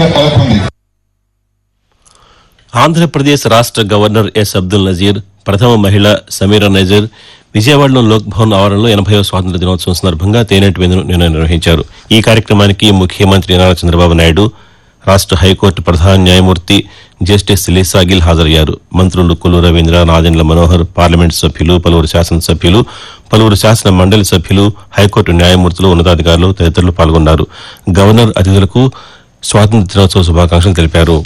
ప్రత్యేకంగా పేర్కొంది ఆంధ్రప్రదేశ్ రాష్ట్ర గవర్నర్ ఎస్ అబ్దుల్ నజీర్ ప్రథమ మహిళ సమీరా నజీర్ విజయవాడలో లోక్ భవన్ ఆవరణలో ఎనభైవ స్వాతంత్ర దినోత్సవం సందర్భంగా తేనెటి విందును నిన్న నిర్వహించారు ఈ కార్యక్రమానికి ముఖ్యమంత్రి నారా చంద్రబాబు నాయుడు రాష్ట్ర హైకోర్టు ప్రధాన న్యాయమూర్తి జస్టిస్ లిసా గిల్ హాజరయ్యారు మంత్రులు కొల్లు రవీంద్ర నాదెండ్ల మనోహర్ పార్లమెంటు సభ్యులు పలువురు శాసనసభ్యులు పలువురు శాసన మండలి సభ్యులు హైకోర్టు న్యాయమూర్తులు ఉన్నతాధికారులు తదితరులు పాల్గొన్నారు గవర్నర్ అతిథులకు స్వాతంత్ర దినోత్సవ శుభాకాంక్షలు తెలిపారు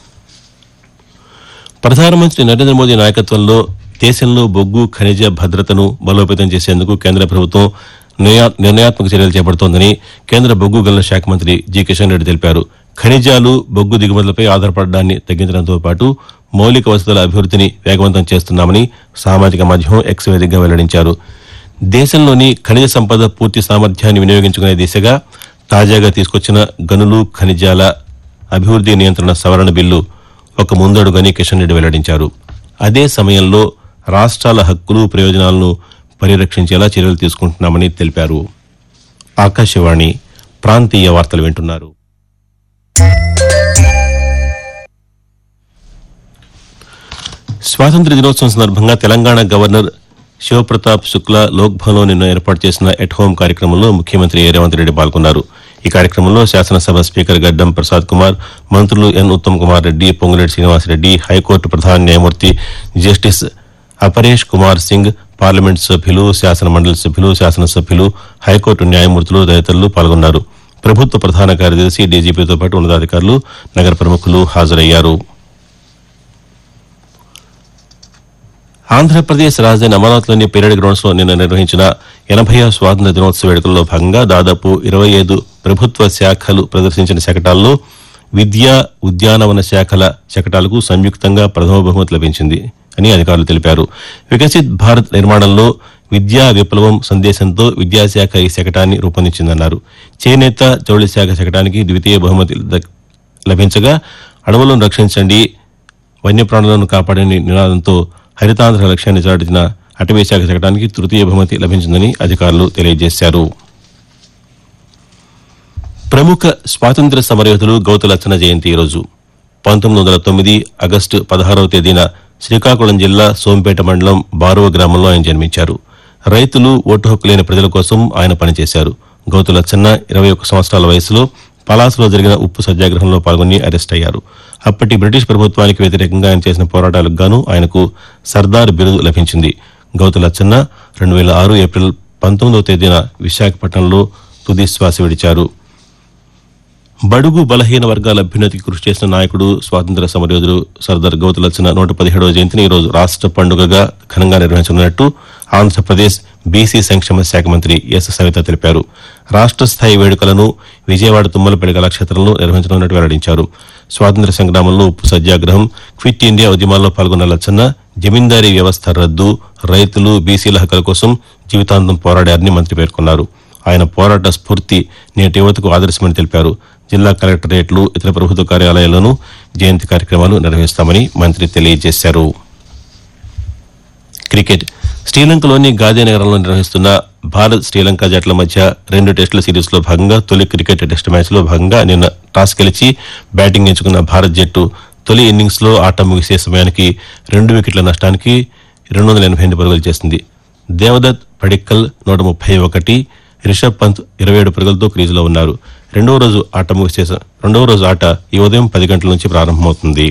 ప్రధానమంత్రి నరేంద్ర మోదీ నాయకత్వంలో దేశంలో బొగ్గు ఖనిజ భద్రతను బలోపేతం చేసేందుకు కేంద్ర ప్రభుత్వం నిర్ణయా- నిర్ణయాత్మక చర్యలు చేపడుతోందని కేంద్ర బొగ్గు గనుల శాఖ మంత్రి జి కిషన్ రెడ్డి తెలిపారు ఖనిజాలు బొగ్గు దిగుమతులపై ఆధారపడడాన్ని తగ్గించడంతో పాటు మౌలిక వసతుల అభివృద్ధిని వేగవంతం చేస్తున్నామని సామాజిక మాధ్యమం ఎక్స్ వేదికగా వెల్లడించారు దేశంలోని ఖనిజ సంపద పూర్తి సామర్థ్యాన్ని వినియోగించుకునే దిశగా తాజాగా తీసుకొచ్చిన గనులు ఖనిజాల అభివృద్ధి నియంత్రణ సవరణ బిల్లు ఒక ముందడుగని కిషన్ రెడ్డి వెల్లడించారు అదే సమయంలో రాష్ట్రాల హక్కులు ప్రయోజనాలను పరిరక్షించేలా చర్యలు తీసుకుంటున్నామని తెలిపారు ఆకాశవాణి ప్రాంతీయ వార్తలు వింటున్నారు స్వాతంత్ర దినోత్సవం సందర్భంగా తెలంగాణ గవర్నర్ శివప్రతాప్ శుక్లా లోక్ భవన్లో నిన్న ఏర్పాటు చేసిన ఎట్ హోం కార్యక్రమంలో ముఖ్యమంత్రి ఏ రేవంత్ రెడ్డి పాల్గొన్నారు ఈ కార్యక్రమంలో శాసనసభ స్పీకర్ గడ్డం ప్రసాద్ కుమార్ మంత్రులు ఎన్ ఉత్తమ్ కుమార్ రెడ్డి పొంగులేటి శ్రీనివాసరెడ్డి హైకోర్టు ప్రధాన న్యాయమూర్తి జస్టిస్ అపరేష్ కుమార్ సింగ్ పార్లమెంట్ సభ్యులు శాసన మండలి సభ్యులు శాసనసభ్యులు హైకోర్టు న్యాయమూర్తులు తదితరులు పాల్గొన్నారు ప్రభుత్వ ప్రధాన కార్యదర్శి డీజీపీతో పాటు ఉన్నతాధికారులు నగర ప్రముఖులు హాజరయ్యారు ఆంధ్రప్రదేశ్ రాజధాని అమరావతిలోని పెరేడ్ గ్రౌండ్స్ లో నిన్న నిర్వహించిన ఎనభై స్వాతంత్ర దినోత్సవ వేడుకల్లో భాగంగా దాదాపు ఇరవై ఐదు ప్రభుత్వ శాఖలు ప్రదర్శించిన శకటాల్లో విద్యా ఉద్యానవన శాఖల శకటాలకు సంయుక్తంగా ప్రథమ బహుమతి లభించింది అని అధికారులు తెలిపారు వికసిత్ భారత్ నిర్మాణంలో విద్యా విప్లవం సందేశంతో విద్యాశాఖ ఈ శకటాన్ని రూపొందించిందన్నారు చేనేత జౌళి శాఖ శకటానికి ద్వితీయ బహుమతి దక్- లభించగా అడవులను రక్షించండి వన్యప్రాణులను కాపాడని నినాదంతో హరితాంధ్ర లక్ష్యాన్ని చాటిన అటవీ శాఖ శకటానికి తృతీయ బహుమతి లభించిందని అధికారులు తెలియజేశారు ప్రముఖ స్వాతంత్ర్య సమరయోధులు గౌతులచ్చన జయంతి ఈరోజు పంతొమ్మిది వందల తొమ్మిది ఆగస్టు పదహారవ తేదీన శ్రీకాకుళం జిల్లా సోంపేట మండలం బారువ గ్రామంలో ఆయన జన్మించారు రైతులు ఓటు హక్కు లేని ప్రజల కోసం ఆయన పనిచేశారు గౌతులచ్చన్న ఇరవై ఒక్క సంవత్సరాల వయసులో పలాసలో జరిగిన ఉప్పు సత్యాగ్రహంలో పాల్గొని అరెస్ట్ అయ్యారు అప్పటి బ్రిటిష్ ప్రభుత్వానికి వ్యతిరేకంగా ఆయన చేసిన పోరాటాలకు గాను ఆయనకు సర్దార్ బిరుదు లభించింది గౌతులచ్చన్న రెండు వేల ఆరు ఏప్రిల్ పంతొమ్మిదవ తేదీన విశాఖపట్నంలో తుది శ్వాస విడిచారు బడుగు బలహీన వర్గాల అభ్యున్నతికి కృషి చేసిన నాయకుడు స్వాతంత్ర సమరయోధుడు సర్దార్ గౌతులచ్చన నూట పదిహేడవ జయంతిని ఈ రోజు రాష్ట్ర పండుగగా ఘనంగా నిర్వహించనున్నట్టు ఆంధ్రప్రదేశ్ బీసీ సంక్షేమ శాఖ మంత్రి ఎస్ సవిత తెలిపారు రాష్ట్ర స్థాయి వేడుకలను విజయవాడ తుమ్మలపేట కళాక్షేత్రంలో నిర్వహించనున్నట్టు వెల్లడించారు స్వాతంత్ర సంగ్రామంలో ఉప్పు సత్యాగ్రహం క్విట్ ఇండియా ఉద్యమాల్లో పాల్గొన్న లచ్చన్న జమీందారీ వ్యవస్థ రద్దు రైతులు బీసీల హక్కుల కోసం జీవితాంతం పోరాడారని మంత్రి పేర్కొన్నారు ఆయన పోరాట స్ఫూర్తి నేటి యువతకు ఆదర్శమని తెలిపారు జిల్లా కలెక్టరేట్లు ఇతర ప్రభుత్వ కార్యాలయాల్లోనూ జయంతి కార్యక్రమాలు నిర్వహిస్తామని మంత్రి తెలియజేశారు క్రికెట్ శ్రీలంకలోని గాంధీనగరంలో నిర్వహిస్తున్న భారత్ శ్రీలంక జట్ల మధ్య రెండు టెస్టుల సిరీస్లో భాగంగా తొలి క్రికెట్ టెస్ట్ మ్యాచ్లో భాగంగా నిన్న టాస్ గెలిచి బ్యాటింగ్ ఎంచుకున్న భారత్ జట్టు తొలి ఇన్నింగ్స్లో ఆట ముగిసే సమయానికి రెండు వికెట్ల నష్టానికి రెండు వందల ఎనభై ఎనిమిది పరుగులు చేసింది దేవదత్ పడిక్కల్ నూట ముప్పై ఒకటి రిషబ్ పంత్ ఇరవై ఏడు పరుగులతో క్రీజులో ఉన్నారు రెండవ రోజు ఆట ముగిసే స- రెండవ రోజు ఆట ఈ ఉదయం పది గంటల నుంచి ప్రారంభమవుతుంది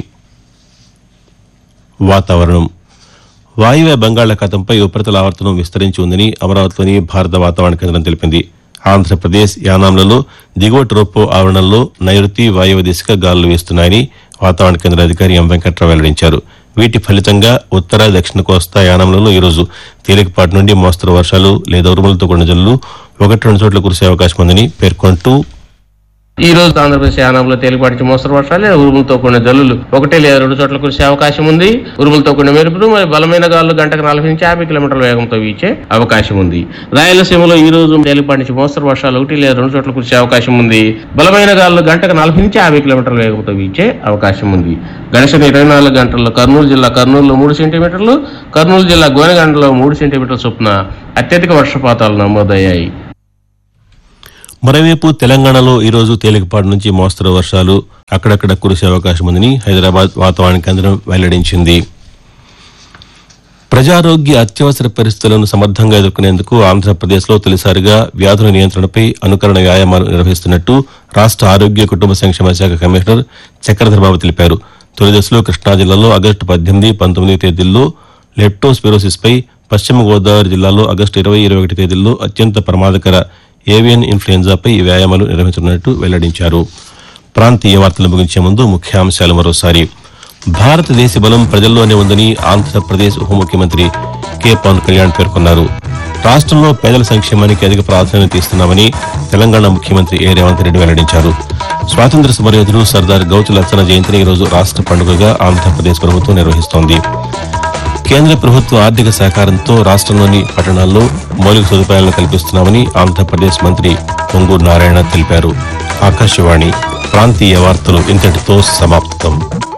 వాతావరణం వాయువ్య బంగాళాఖాతంపై ఉపరితల ఆవర్తనం విస్తరించి ఉందని అమరావతిలోని భారత వాతావరణ కేంద్రం తెలిపింది ఆంధ్రప్రదేశ్ యానాంలలో దిగువ ట్రోపో ఆవరణంలో నైరుతి వాయువ్య దిశగా గాలులు వీస్తున్నాయని వాతావరణ కేంద్ర అధికారి ఎం వెంకట్రావు వెల్లడించారు వీటి ఫలితంగా ఉత్తర దక్షిణ కోస్తా యానంలలో ఈరోజు తేలికపాటి నుండి మోస్తరు వర్షాలు లేదా ఉరుములతో కూడిన జల్లులు ఒకటి రెండు చోట్ల కురిసే అవకాశం ఉందని పేర్కొంటూ ఈ రోజు ఆంధ్రప్రదేశ్ యానంలో తేలిపాటి నుంచి మోస్తరు వర్షాలు లేదా ఉరుములతో కూడిన జల్లులు ఒకటి లేదా రెండు చోట్ల కురిసే అవకాశం ఉంది ఉరుములతో కూడిన మెరుపులు మరియు బలమైన గాలులు గంటకు నలభై నుంచి యాభై కిలోమీటర్ల వేగంతో వీచే అవకాశం ఉంది రాయలసీమలో ఈ రోజు తేలిపాటి నుంచి మోస్తరు వర్షాలు ఒకటి లేదా రెండు చోట్ల కురిసే అవకాశం ఉంది బలమైన గాలులు గంటకు నలభై నుంచి యాభై కిలోమీటర్ల వేగంతో వీచే అవకాశం ఉంది గడిచిన ఇరవై నాలుగు గంటల్లో కర్నూలు జిల్లా కర్నూలులో మూడు సెంటీమీటర్లు కర్నూలు జిల్లా గోనెగండలో మూడు సెంటీమీటర్ల చొప్పున అత్యధిక వర్షపాతాలు నమోదయ్యాయి మరోవైపు తెలంగాణలో ఈరోజు తేలికపాటి నుంచి మోస్తరు వర్షాలు అక్కడక్కడ కురిసే అవకాశం ఉందని హైదరాబాద్ వాతావరణ కేంద్రం వెల్లడించింది ప్రజారోగ్య అత్యవసర పరిస్థితులను సమర్థంగా ఎదుర్కొనేందుకు ఆంధ్రప్రదేశ్లో తొలిసారిగా వ్యాధుల నియంత్రణపై అనుకరణ వ్యాయామాలు నిర్వహిస్తున్నట్టు రాష్ట ఆరోగ్య కుటుంబ సంక్షేమ శాఖ కమిషనర్ చక్రధర్బాబు తెలిపారు తొలి దశలో కృష్ణా జిల్లాలో ఆగస్టు పద్దెనిమిది పంతొమ్మిది తేదీల్లో లెప్టోస్పిరోసిస్పై పశ్చిమ గోదావరి జిల్లాలో ఆగస్టు ఇరవై ఇరవై ఒకటి తేదీల్లో అత్యంత ప్రమాదకర ఏవియన్ ఇన్ఫ్లుయెంజాపై ఈ వ్యాయామాలు నిర్వహించనున్నట్టు వెల్లడించారు ప్రాంతీయ వార్తలు ముగించే ముందు ముఖ్యాంశాలు మరోసారి భారతదేశ బలం ప్రజల్లోనే ఉందని ఆంధ్రప్రదేశ్ ఉప ముఖ్యమంత్రి కె పవన్ కళ్యాణ్ పేర్కొన్నారు రాష్ట్రంలో పేదల సంక్షేమానికి అధిక ప్రాధాన్యత ఇస్తున్నామని తెలంగాణ ముఖ్యమంత్రి ఏ రేవంత్ రెడ్డి వెల్లడించారు స్వాతంత్ర సమరయోధులు సర్దార్ గౌతు లచ్చన జయంతిని ఈరోజు రాష్ట్ర పండుగగా ఆంధ్రప్రదేశ్ ప్రభుత్వం నిర్వహిస్తోంది కేంద్ర ప్రభుత్వ ఆర్థిక సహకారంతో రాష్ట్రంలోని పట్టణాల్లో మౌలిక సదుపాయాలను కల్పిస్తున్నామని ఆంధ్రప్రదేశ్ మంత్రి పొంగూరు నారాయణ తెలిపారు ఆకాశవాణి ప్రాంతీయ వార్తలు ఇంతటితో సమాప్తం